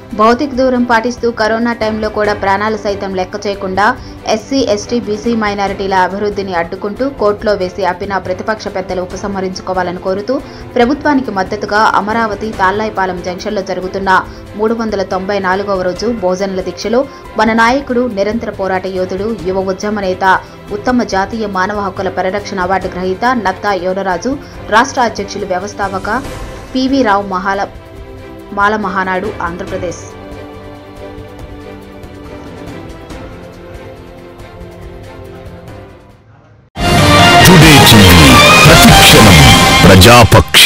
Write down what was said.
భౌతిక దూరం పాటిస్తూ కరోనా టైంలో కూడా ప్రాణాలు సైతం లెక్క చేయకుండా ఎస్సీ ఎస్టీ బీసీ మైనారిటీల అభివృద్ధిని అడ్డుకుంటూ కోర్టులో వేసి ఆపిన ప్రతిపక్ష పెద్దలు ఉపసంహరించుకోవాలని కోరుతూ ప్రభుత్వానికి మద్దతుగా అమరావతి తాళ్లాయిపాలెం జంక్షన్లో జరుగుతున్న మూడు వందల తొంభై నాలుగవ రోజు భోజనల దీక్షలో మన నాయకుడు నిరంతర పోరాట యోధుడు యువ ఉద్యమ నేత ఉత్తమ జాతీయ మానవ హక్కుల పరిరక్షణ అవార్డు గ్రహీత నత్తా యోనరాజు రాష్ట్ర అధ్యక్షులు వ్యవస్థాపక పివి రావు మహాల మాల మహానాడు ఆంధ్రప్రదేశ్ టుడే టీవీ ప్రతిక్షణం ప్రజాపక్ష